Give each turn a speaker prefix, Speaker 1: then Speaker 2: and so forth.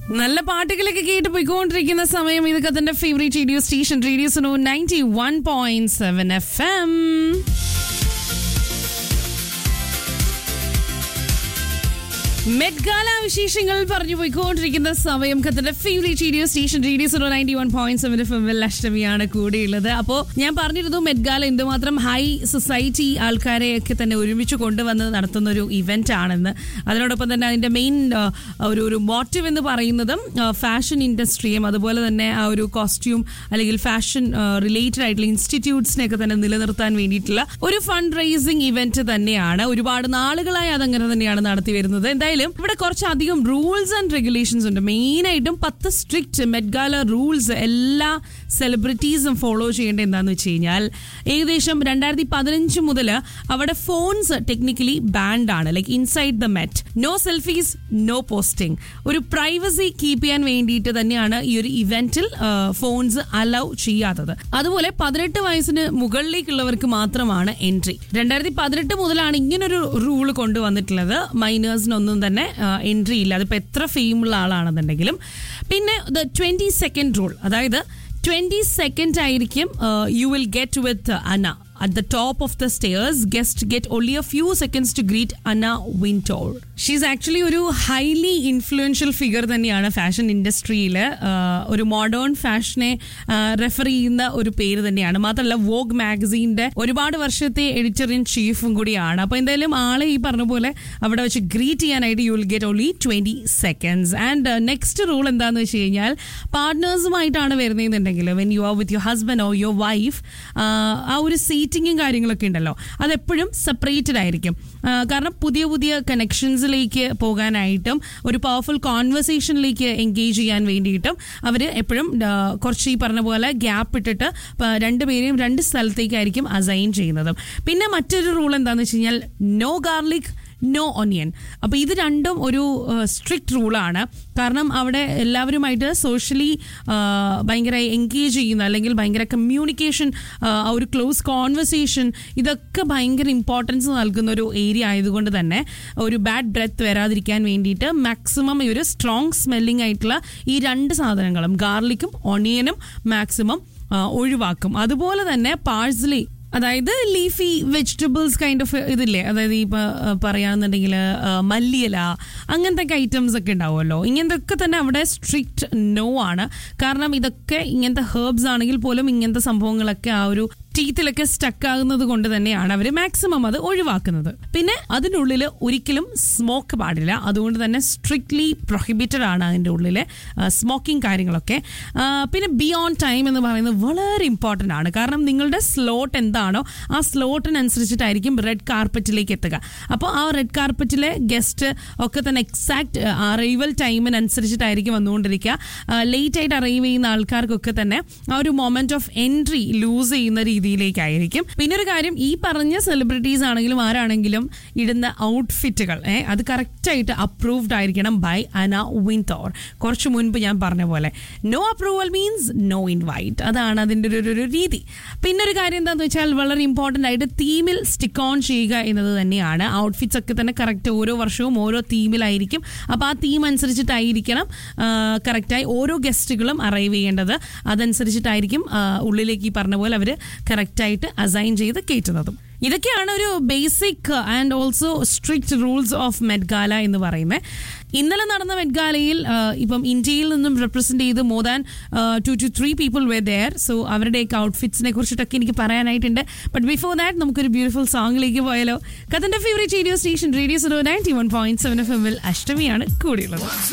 Speaker 1: നല്ല പാട്ടുകളൊക്കെ കേട്ട് പോയിക്കൊണ്ടിരിക്കുന്ന സമയം ഇതൊക്കെ തന്റെ favourite radio station radio Suno ninety one point seven F M Met Gala വിശേഷങ്ങൾ പറഞ്ഞു പോയിക്കൊണ്ടിരിക്കുന്ന സമയം ഖത്തറിന്റെ favourite radio station radio zero ninety one point seven F എമ്മിൽ അഷ്ടമിയാണ് കൂടെയുള്ളത് അപ്പോൾ ഞാൻ പറഞ്ഞിരുന്നു മെഡ്ഗാല എന്തുമാത്രം ഹൈ സൊസൈറ്റി ആൾക്കാരെയൊക്കെ തന്നെ ഒരുമിച്ച് കൊണ്ടുവന്ന് നടത്തുന്ന ഒരു ഇവന്റ് ആണെന്ന് അതിനോടൊപ്പം തന്നെ അതിന്റെ മെയിൻ ഒരു ഒരു മോട്ടീവ് എന്ന് പറയുന്നതും ഫാഷൻ ഇൻഡസ്ട്രിയും അതുപോലെ തന്നെ ആ ഒരു കോസ്റ്റ്യൂം അല്ലെങ്കിൽ ഫാഷൻ റിലേറ്റഡ് ആയിട്ടുള്ള ഇൻസ്റ്റിറ്റ്യൂട്ട്സിനെയൊക്കെ തന്നെ നിലനിർത്താൻ വേണ്ടിയിട്ടുള്ള ഒരു ഫണ്ട് റേസിംഗ് ഇവന്റ് തന്നെയാണ് ഒരുപാട് നാളുകളായി അതങ്ങനെ തന്നെയാണ് നടത്തി വരുന്നത് എന്തായാലും ഇവിടെ കുറച്ചധികം റൂൾസ് ആൻഡ് റെഗുലേഷൻസ് ഉണ്ട് മെയിൻ ആയിട്ടും പത്ത് സ്ട്രിക്റ്റ് മെഡ്ഗാല റൂൾസ് എല്ലാ സെലിബ്രിറ്റീസും ഫോളോ ചെയ്യേണ്ട എന്താന്ന് വെച്ച് കഴിഞ്ഞാൽ ഏകദേശം രണ്ടായിരത്തി പതിനഞ്ച് മുതൽ അവിടെ ഫോൺസ് ടെക്നിക്കലി ബാൻഡ് ആണ് like inside the Met no selfies no posting ഒരു പ്രൈവസി കീപ്പ് ചെയ്യാൻ വേണ്ടിയിട്ട് തന്നെയാണ് ഈ ഒരു ഇവന്റിൽ ഫോൺസ് അലൗ ചെയ്യാത്തത് അതുപോലെ പതിനെട്ട് വയസ്സിന് മുകളിലേക്കുള്ളവർക്ക് മാത്രമാണ് എൻട്രി രണ്ടായിരത്തി പതിനെട്ട് മുതലാണ് ഇങ്ങനൊരു റൂൾ കൊണ്ടുവന്നിട്ടുള്ളത് മൈനേഴ്സിനൊന്നും തന്നെ എൻട്രി ഇല്ല അതിപ്പോൾ എത്ര ഫെയിമുള്ള ആളാണെന്നുണ്ടെങ്കിലും പിന്നെ ദ ട്വന്റി സെക്കൻഡ് റൂൾ അതായത് ട്വന്റി സെക്കൻഡ് ആയിരിക്കും you will get with Anna at the top of the stairs guest get only a few seconds to greet Anna Wintour she's actually ഒരു ഹൈലി ഇൻഫ്ലുവൻഷ്യൽ ഫിഗർ തന്നെയാണ് fashion ഇൻഡസ്ട്രിയിൽ ഒരു modern ഫാഷനെ refer ചെയ്യുന്ന ഒരു പേര് തന്നെയാണ് മാത്രമല്ല വോഗ് മാഗസീൻ്റെ ഒരുപാട് വർഷത്തെ എഡിറ്റർ ഇൻ ചീഫും കൂടിയാണ് അപ്പോൾ എന്തായാലും ആളെ ഈ പറഞ്ഞ പോലെ അവിടെ വെച്ച് ഗ്രീറ്റ് ചെയ്യാനായിട്ട് you will get only twenty seconds and next rule എന്താണെന്ന് വെച്ച് കഴിഞ്ഞാൽ പാർട്ട്നേഴ്സുമായിട്ടാണ് വരുന്നതെന്നുണ്ടെങ്കിൽ when you are with your husband or your wife ആ ഒരു സീറ്റിങ്ങും കാര്യങ്ങളൊക്കെ ഉണ്ടല്ലോ അതെപ്പോഴും സെപ്പറേറ്റഡ് ആയിരിക്കും കാരണം പുതിയ പുതിയ കണക്ഷൻസിലേക്ക് പോകാനായിട്ടും ഒരു പവർഫുൾ കോൺവെർസേഷനിലേക്ക് എൻഗേജ് ചെയ്യാൻ വേണ്ടിയിട്ടും അവർ എപ്പോഴും കുറച്ച് ഈ പറഞ്ഞ പോലെ ഗ്യാപ്പ് ഇട്ടിട്ട് രണ്ടുപേരെയും രണ്ട് സ്ഥലത്തേക്കായിരിക്കും അസൈൻ ചെയ്യുന്നത് പിന്നെ മറ്റൊരു റൂൾ എന്താണെന്ന് വെച്ച് കഴിഞ്ഞാൽ നോ ഗാർലിക് നോ ഒനിയൻ അപ്പോൾ ഇത് രണ്ടും ഒരു സ്ട്രിക്റ്റ് റൂളാണ് കാരണം അവിടെ എല്ലാവരുമായിട്ട് സോഷ്യലി ഭയങ്കര എൻഗേജ് ചെയ്യുന്ന അല്ലെങ്കിൽ ഭയങ്കര കമ്മ്യൂണിക്കേഷൻ ആ ഒരു ക്ലോസ് കോൺവെർസേഷൻ ഇതൊക്കെ ഭയങ്കര ഇമ്പോർട്ടൻസ് നൽകുന്ന ഒരു ഏരിയ ആയതുകൊണ്ട് തന്നെ ഒരു ബാഡ് ബ്രെത്ത് വരാതിരിക്കാൻ വേണ്ടിയിട്ട് മാക്സിമം ഈ ഒരു സ്ട്രോങ് സ്മെല്ലിംഗ് ആയിട്ടുള്ള ഈ രണ്ട് സാധനങ്ങളും ഗാർലിക്കും ഒണിയനും മാക്സിമം ഒഴിവാക്കും അതുപോലെ തന്നെ പാഴ്സലി അതായത് ലീഫി വെജിറ്റബിൾസ് കൈൻഡ് ഓഫ് ഇതില്ലേ അതായത് ഇപ്പൊ പറയുകയാണെന്നുണ്ടെങ്കിൽ മല്ലിയില അങ്ങനത്തെ ഐറ്റംസ് ഒക്കെ ഉണ്ടാവുമല്ലോ ഇങ്ങനത്തെ തന്നെ അവിടെ സ്ട്രിക്റ്റ് നോ ആണ് കാരണം ഇതൊക്കെ ഇങ്ങനത്തെ ഹെർബ്സ് ആണെങ്കിൽ പോലും ഇങ്ങനത്തെ സംഭവങ്ങളൊക്കെ ആ ഒരു ടീത്തിലൊക്കെ സ്റ്റക്ക് ആകുന്നത് കൊണ്ട് തന്നെയാണ് അവർ മാക്സിമം അത് ഒഴിവാക്കുന്നത് പിന്നെ അതിനുള്ളിൽ ഒരിക്കലും സ്മോക്ക് പാടില്ല അതുകൊണ്ട് തന്നെ സ്ട്രിക്ട്ലി പ്രൊഹിബിറ്റഡ് ആണ് അതിൻ്റെ ഉള്ളിലെ സ്മോക്കിംഗ് കാര്യങ്ങളൊക്കെ പിന്നെ ബിയോണ്ട് ടൈം എന്ന് പറയുന്നത് വളരെ ഇമ്പോർട്ടൻ്റ് ആണ് കാരണം നിങ്ങളുടെ സ്ലോട്ട് എന്താണോ ആ സ്ലോട്ടിനനുസരിച്ചിട്ടായിരിക്കും റെഡ് കാർപ്പറ്റിലേക്ക് എത്തുക അപ്പോൾ ആ റെഡ് കാർപ്പറ്റിലെ ഗസ്റ്റ് ഒക്കെ തന്നെ എക്സാക്ട് അറൈവൽ ടൈമിനനുസരിച്ചിട്ടായിരിക്കും വന്നുകൊണ്ടിരിക്കുക ലേറ്റ് ആയിട്ട് അറൈവ് ചെയ്യുന്ന ആൾക്കാർക്കൊക്കെ തന്നെ ആ ഒരു മൊമെന്റ് ഓഫ് എൻട്രി ലൂസ് ചെയ്യുന്ന രീതിയിലേക്കായിരിക്കും പിന്നെ ഒരു കാര്യം ഈ പറഞ്ഞ സെലിബ്രിറ്റീസ് ആണെങ്കിലും ആരാണെങ്കിലും ഇടുന്ന ഔട്ട്ഫിറ്റുകൾ ഏഹ് അത് കറക്റ്റായിട്ട് അപ്രൂവ്ഡ് ആയിരിക്കണം ബൈ അന വിൻതോർ കുറച്ച് മുൻപ് ഞാൻ പറഞ്ഞ പോലെ no approval means no invite അതാണ് അതിൻ്റെ ഒരു ഒരു രീതി പിന്നെ ഒരു കാര്യം എന്താണെന്ന് വെച്ചാൽ വളരെ ഇമ്പോർട്ടൻ്റ് ആയിട്ട് തീമിൽ സ്റ്റിക്ക് ഓൺ ചെയ്യുക എന്നത് തന്നെയാണ് ഔട്ട്ഫിറ്റ്സ് ഒക്കെ തന്നെ കറക്റ്റ് ഓരോ വർഷവും ഓരോ തീമിലായിരിക്കും അപ്പോൾ ആ തീം അനുസരിച്ചിട്ടായിരിക്കണം കറക്റ്റായി ഓരോ ഗസ്റ്റുകളും അറൈവ് ചെയ്യേണ്ടത് അതനുസരിച്ചിട്ടായിരിക്കും ഉള്ളിലേക്ക് ഈ പറഞ്ഞ പോലെ അവർ കറക്റ്റായിട്ട് അസൈൻ ചെയ്ത് കയറ്റുന്നതും ഇതൊക്കെയാണ് ഒരു basic and also strict rules of Met Gala എന്ന് പറയുന്നത് ഇന്നലെ നടന്ന മെഡ്ഗാലയിൽ ഇപ്പം ഇന്ത്യയിൽ നിന്നും റെപ്രസെന്റ് ചെയ്ത് more than two two three people were there so അവരുടെയൊക്കെ ഔട്ട്ഫിറ്റ്സിനെ കുറിച്ചിട്ടൊക്കെ എനിക്ക് പറയാനായിട്ടുണ്ട് ബട്ട് ബിഫോർ ദാറ്റ് നമുക്കൊരു ബ്യൂട്ടിഫുൾ സോങ്ങിലേക്ക് പോയാലോ കഥന്റെ favourite radio station radio Suno ninety one point seven F എമ്മിൽ അഷ്ടമിയാണ് കൂടിയുള്ളത്